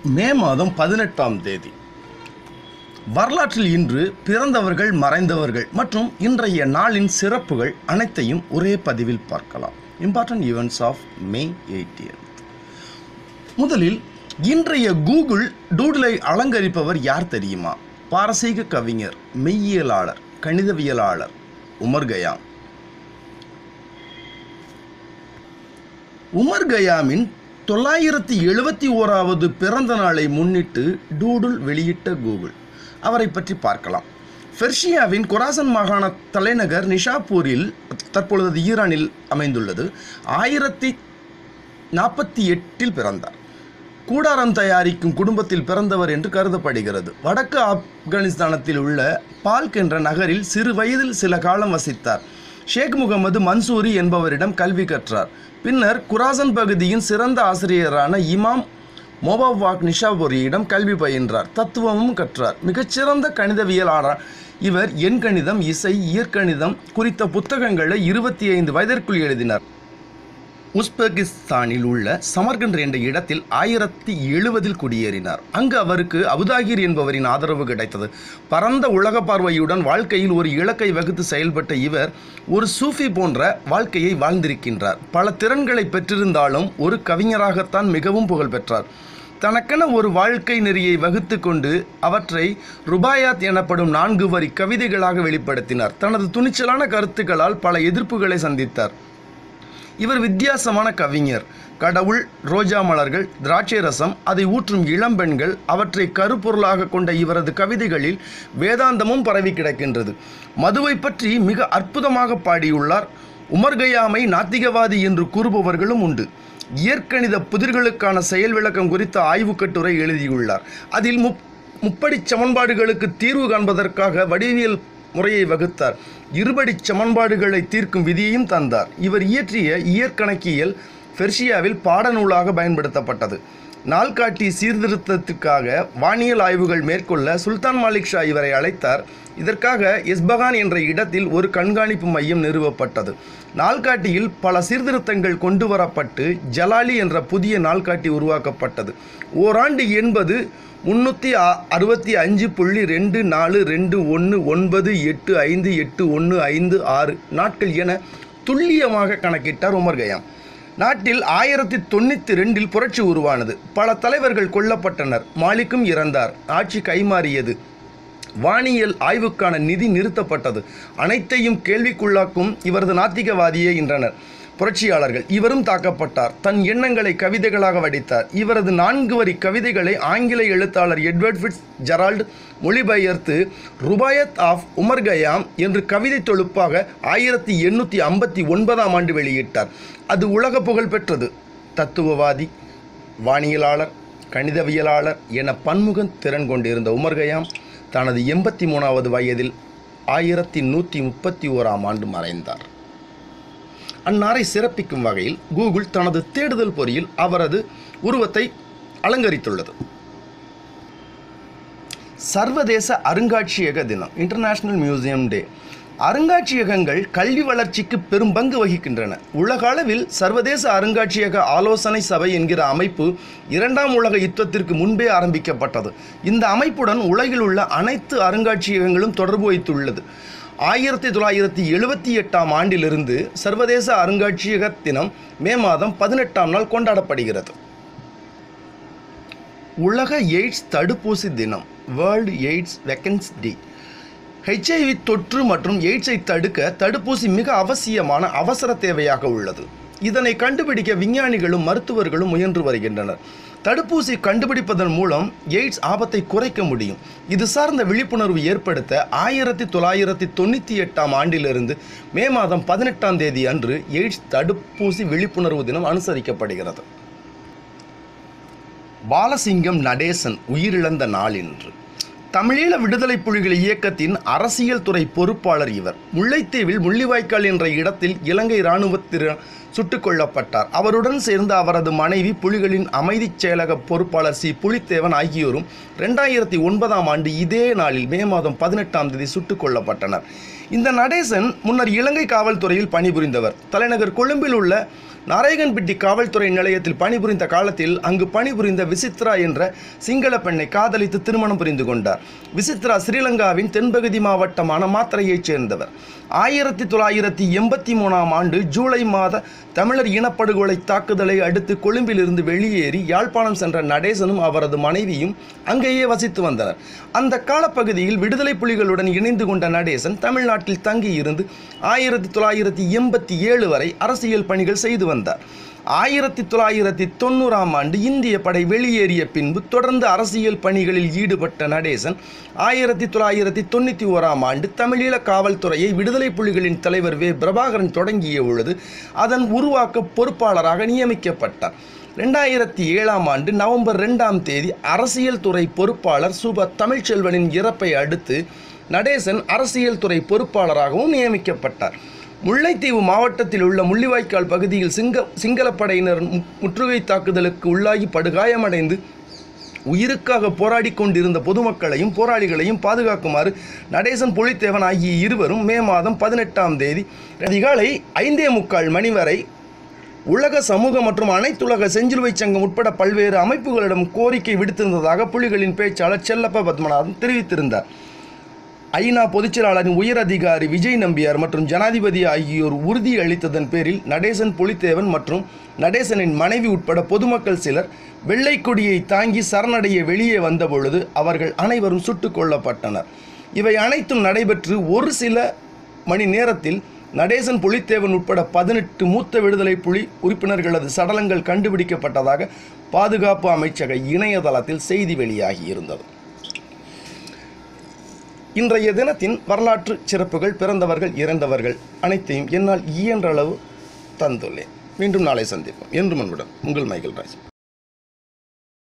மே மாதம் பதினெட்டாம் தேதி வரலாற்றில் இன்று பிறந்தவர்கள் மறைந்தவர்கள் மற்றும் இன்றைய நாளின் சிறப்புகள் அனைத்தையும் ஒரே பதிவில் பார்க்கலாம் important events of May 18th முதலில் இன்றைய கூகுள் டூடிலை அலங்கரிப்பவர் யார் தெரியுமா பாரசீக கவிஞர் மெய்யியலாளர் கணிதவியலாளர் உமர் கயாம் உமர் கயாமின் தொள்ளாயிரத்தி எழுபத்தி ஓராவது பிறந்த நாளை முன்னிட்டு டூடுல் வெளியிட்ட கூகுள் அவரை பற்றி பார்க்கலாம் பெர்ஷியாவின் கொராசன் மாகாண தலைநகர் நிஷாப்பூரில் தற்பொழுது ஈரானில் அமைந்துள்ளது ஆயிரத்தி நாற்பத்தி எட்டில் பிறந்தார் கூடாரம் தயாரிக்கும் குடும்பத்தில் பிறந்தவர் என்று கருதப்படுகிறது வடக்கு ஆப்கானிஸ்தானத்தில் உள்ள பால்க் என்ற நகரில் சிறு வயதில் சில காலம் வசித்தார் ஷேக் முகமது மன்சூரி என்பவரிடம் கல்வி கற்றார் பின்னர் குராசன் பகுதியின் சிறந்த ஆசிரியரான இமாம் மோபாவாக் நிஷாபுரியிடம் கல்வி பயின்றார் தத்துவமும் கற்றார் மிகச்சிறந்த கணிதவியலாளர் இவர் எண்கணிதம் இசை இயற்கணிதம் குறித்த புத்தகங்களை இருபத்தி ஐந்து வயதிற்குள் எழுதினார் உஸ்பெகிஸ்தானில் உள்ள சமர்கண்ட் என்ற இடத்தில் ஆயிரத்தி எழுபதில் குடியேறினார் அங்கு அவருக்கு அபுதாகிர் என்பவரின் ஆதரவு கிடைத்தது பரந்த உலக பார்வையுடன் வாழ்க்கையில் ஒரு இலக்கை வகுத்து செயல்பட்ட இவர் ஒரு சூஃபி போன்ற வாழ்க்கையை வாழ்ந்திருக்கின்றார் பல திறன்களை பெற்றிருந்தாலும் ஒரு கவிஞராகத்தான் மிகவும் புகழ் பெற்றார் தனக்கென ஒரு வாழ்க்கை நெறியை வகுத்து கொண்டு அவற்றை ருபாயாத் எனப்படும் நான்கு வரி கவிதைகளாக வெளிப்படுத்தினார் தனது துணிச்சலான கருத்துக்களால் பல எதிர்ப்புகளை சந்தித்தார் இவர் வித்தியாசமான கவிஞர் கடவுள் ரோஜா மலர்கள் திராட்சை ரசம் அதை ஊற்றும் இளம்பெண்கள் அவற்றை கருப்பொருளாக கொண்ட இவரது கவிதைகளில் வேதாந்தமும் பரவி கிடக்கின்றது மதுவை பற்றி மிக அற்புதமாக பாடியுள்ளார் உமர் கயாமை நாத்திகவாதி என்று கூறுபவர்களும் உண்டு இயற்கணித புதிர்களுக்கான செயல் விளக்கம் குறித்த ஆய்வுக் கட்டுரை எழுதியுள்ளார் அதில் முப் முப்படிச் சமன்பாடுகளுக்கு தீர்வு காண்பதற்காக வடிவியல் முறையை வகுத்தார் இருபடிச் சமன்பாடுகளை தீர்க்கும் விதியையும் தந்தார் இவர் இயற்றிய இயற்கணக்கியல் பெர்ஷியாவில் பாடநூலாக பயன்படுத்தப்பட்டது நாள்காட்டி சீர்திருத்தத்துக்காக வானியல் ஆய்வுகள் மேற்கொள்ள சுல்தான் மாலிக் ஷா இவரை அழைத்தார் இதற்காக எஸ்பகான் என்ற இடத்தில் ஒரு கண்காணிப்பு மையம் நிறுவப்பட்டது நாள்காட்டியில் பல சீர்திருத்தங்கள் கொண்டு வரப்பட்டு ஜலாலி என்ற புதிய நாள்காட்டி உருவாக்கப்பட்டது ஓராண்டு என்பது முன்னூற்றி அறுபத்தி அஞ்சு புள்ளி ரெண்டு நாலு ரெண்டு ஒன்று ஒன்பது எட்டு ஐந்து எட்டு ஒன்று ஐந்து ஆறு நாட்கள் என துல்லியமாக கணக்கிட்டார் உமர் கயாம் நாட்டில் ஆயிரத்தி தொண்ணூற்றி ரெண்டில் புரட்சி உருவானது பல தலைவர்கள் கொல்லப்பட்டனர் மாலிக்கும் இறந்தார் ஆட்சி கைமாறியது வானியல் ஆய்வுக்கான நிதி நிறுத்தப்பட்டது அனைத்தையும் கேள்விக்குள்ளாக்கும் இவரது நாத்திகவாதியே என்றனர் புரட்சியாளர்கள் இவரும் தாக்கப்பட்டார் தன் எண்ணங்களை கவிதைகளாக வடித்தார் இவரது நான்கு வரி கவிதைகளை ஆங்கில எழுத்தாளர் எட்வர்ட் ஃபிட்ஸ் ஜெரால்டு மொழிபெயர்த்து ருபாயத் ஆஃப் உமர் கயாம் என்று கவிதை தொகுப்பாக ஆயிரத்தி எண்ணூற்றி ஐம்பத்தி ஒன்பதாம் ஆண்டு வெளியிட்டார் அது உலக புகழ் பெற்றது தத்துவவாதி வானியலாளர் கணிதவியலாளர் என பன்முக திறன் கொண்டிருந்த உமர் கயாம் தனது எண்பத்தி மூணாவது வயதில் ஆயிரத்தி நூற்றி முப்பத்தி ஓராம் ஆண்டு மறைந்தார் அந்நாரை சிறப்பிக்கும் வகையில் கூகுள் தனது தேடுதல் பொறியில் அவரது உருவத்தை அலங்கரித்துள்ளது சர்வதேச அருங்காட்சியக தினம் இன்டர்நேஷனல் மியூசியம் டே அருங்காட்சியகங்கள் கல்வி வளர்ச்சிக்கு பெரும் பங்கு வகிக்கின்றன உலக அளவில் சர்வதேச அருங்காட்சியக ஆலோசனை சபை என்கிற அமைப்பு இரண்டாம் உலக யுத்தத்திற்கு முன்பே ஆரம்பிக்கப்பட்டது இந்த அமைப்புடன் உலகில் உள்ள அனைத்து அருங்காட்சியகங்களும் தொடர்பு வைத்துள்ளது ஆயிரத்தி தொள்ளாயிரத்தி எழுபத்தி எட்டாம் ஆண்டிலிருந்து சர்வதேச அருங்காட்சியக தினம் மே மாதம் பதினெட்டாம் நாள் கொண்டாடப்படுகிறது உலக எய்ட்ஸ் தடுப்பூசி தினம் வேர்ல்டு எய்ட்ஸ் வெக்கன்ஸ் டே ஹெச்ஐவி தொற்று மற்றும் எய்ட்ஸை தடுக்க தடுப்பூசி மிக அவசியமான அவசர தேவையாக உள்ளது இதனை கண்டுபிடிக்க விஞ்ஞானிகளும் மருத்துவர்களும் முயன்று வருகின்றனர் தடுப்பூசி கண்டுபிடிப்பதன் மூலம் எய்ட்ஸ் ஆபத்தை குறைக்க முடியும் இது சார்ந்த விழிப்புணர்வு ஏற்படுத்த ஆயிரத்தி தொள்ளாயிரத்தி தொண்ணூற்றி எட்டாம் ஆண்டிலிருந்து மே மாதம் பதினெட்டாம் தேதி அன்று எய்ட்ஸ் தடுப்பூசி விழிப்புணர்வு தினம் அனுசரிக்கப்படுகிறது பாலசிங்கம் நடேசன் உயிரிழந்த நாள் இன்று தமிழீழ விடுதலை புலிகள் இயக்கத்தின் அரசியல் துறை பொறுப்பாளர் இவர் முல்லைத்தீவில் முள்ளிவாய்க்கால் என்ற இடத்தில் இலங்கை இராணுவத்தினர் சுட்டுக் கொல்லப்பட்டார் அவருடன் சேர்ந்த அவரது மனைவி புலிகளின் அமைதிச் செயலக பொறுப்பாளர் சி புலித்தேவன் ஆகியோரும் ரெண்டாயிரத்தி ஒன்பதாம் ஆண்டு இதே நாளில் மே மாதம் பதினெட்டாம் தேதி சுட்டுக் கொல்லப்பட்டனர் இந்த நடேசன் முன்னர் இலங்கை காவல்துறையில் பணிபுரிந்தவர் தலைநகர் கொழும்பில் உள்ள நாராயணன்பட்டி காவல்துறை நிலையத்தில் பணிபுரிந்த காலத்தில் அங்கு பணிபுரிந்த விசித்ரா என்ற சிங்கள பெண்ணை காதலித்து திருமணம் புரிந்து கொண்டார் விசித்ரா ஸ்ரீலங்காவின் தென்பகுதி மாவட்டமான மாத்திரையைச் சேர்ந்தவர் ஆயிரத்தி தொள்ளாயிரத்தி எண்பத்தி மூணாம் ஆண்டு ஜூலை மாத தமிழர் இனப்படுகொலை தாக்குதலை அடுத்து கொழும்பிலிருந்து வெளியேறி யாழ்ப்பாணம் சென்ற நடேசனும் அவரது மனைவியும் அங்கேயே வசித்து வந்தனர் அந்த காலப்பகுதியில் விடுதலை புலிகளுடன் இணைந்து கொண்ட நடேசன் தமிழ்நாட்டில் தங்கியிருந்து ஆயிரத்தி தொள்ளாயிரத்தி எண்பத்தி ஏழு வரை அரசியல் பணிகள் செய்து வந்தார் ஆயிரத்தி தொள்ளாயிரத்தி தொண்ணூறாம் ஆண்டு இந்திய படை வெளியேறிய பின்பு தொடர்ந்து அரசியல் பணிகளில் ஈடுபட்ட நடேசன் ஆயிரத்தி தொள்ளாயிரத்தி தொண்ணூற்றி ஓராம் ஆண்டு தமிழீழ காவல்துறையை விடுதலை புலிகளின் தலைவர் வே பிரபாகரன் தொடங்கிய பொழுது அதன் உருவாக்க பொறுப்பாளராக நியமிக்கப்பட்டார் ரெண்டாயிரத்தி ஏழாம் ஆண்டு நவம்பர் ரெண்டாம் தேதி அரசியல் துறை பொறுப்பாளர் சுப தமிழ்ச்செல்வனின் இறப்பை அடுத்து நடேசன் அரசியல் துறை பொறுப்பாளராகவும் நியமிக்கப்பட்டார் முல்லைத்தீவு மாவட்டத்தில் உள்ள முள்ளிவாய்க்கால் பகுதியில் சிங்க சிங்களப் படையினர் மு- முற்றுகை தாக்குதலுக்கு உள்ளாகி படுகாயமடைந்து உயிருக்காக போராடி கொண்டிருந்த பொதுமக்களையும் போராளிகளையும் பாதுகாக்குமாறு நடேசன் புலித்தேவன் ஆகிய இருவரும் மே மாதம் பதினெட்டாம் தேதி அதிகாலை ஐந்தே முக்கால் மணி வரை உலக சமூக மற்றும் அனைத்துலக செஞ்சிலுவை சங்கம் உட்பட பல்வேறு அமைப்புகளிடம் கோரிக்கை விடுத்திருந்ததாக புலிகளின் பேச்சாளர் செல்லப்ப பத்மநாதன் தெரிவித்திருந்தார் ஐநா பொதுச்செயலாளரின் உயர் அதிகாரி விஜய் நம்பியார் மற்றும் ஜனாதிபதி ஆகியோர் உறுதி அளித்ததன் பேரில் நடேசன் புலித்தேவன் மற்றும் நடேசனின் மனைவி உட்பட பொதுமக்கள் சிலர் வெள்ளை கொடியை தாங்கி சரணடைய வெளியே வந்தபொழுது அவர்கள் அனைவரும் சுட்டுக் கொல்லப்பட்டனர் இவை அனைத்தும் நடைபெற்று ஒரு சில மணி நேரத்தில் நடேசன் புலித்தேவன் உட்பட பதினெட்டு மூத்த விடுதலை புலி உறுப்பினர்களது சடலங்கள் கண்டுபிடிக்கப்பட்டதாக பாதுகாப்பு அமைச்சக இணையதளத்தில் செய்தி வெளியாகியிருந்தது இன்றைய தினத்தின் வரலாற்று சிறப்புகள் பிறந்தவர்கள் இறந்தவர்கள் அனைத்தையும் என்னால் இயன்ற அளவு தந்துள்ளேன் மீண்டும் நாளை சந்திப்போம் என்று முன்புடன் உங்கள் மைக்கேல் ராஜ்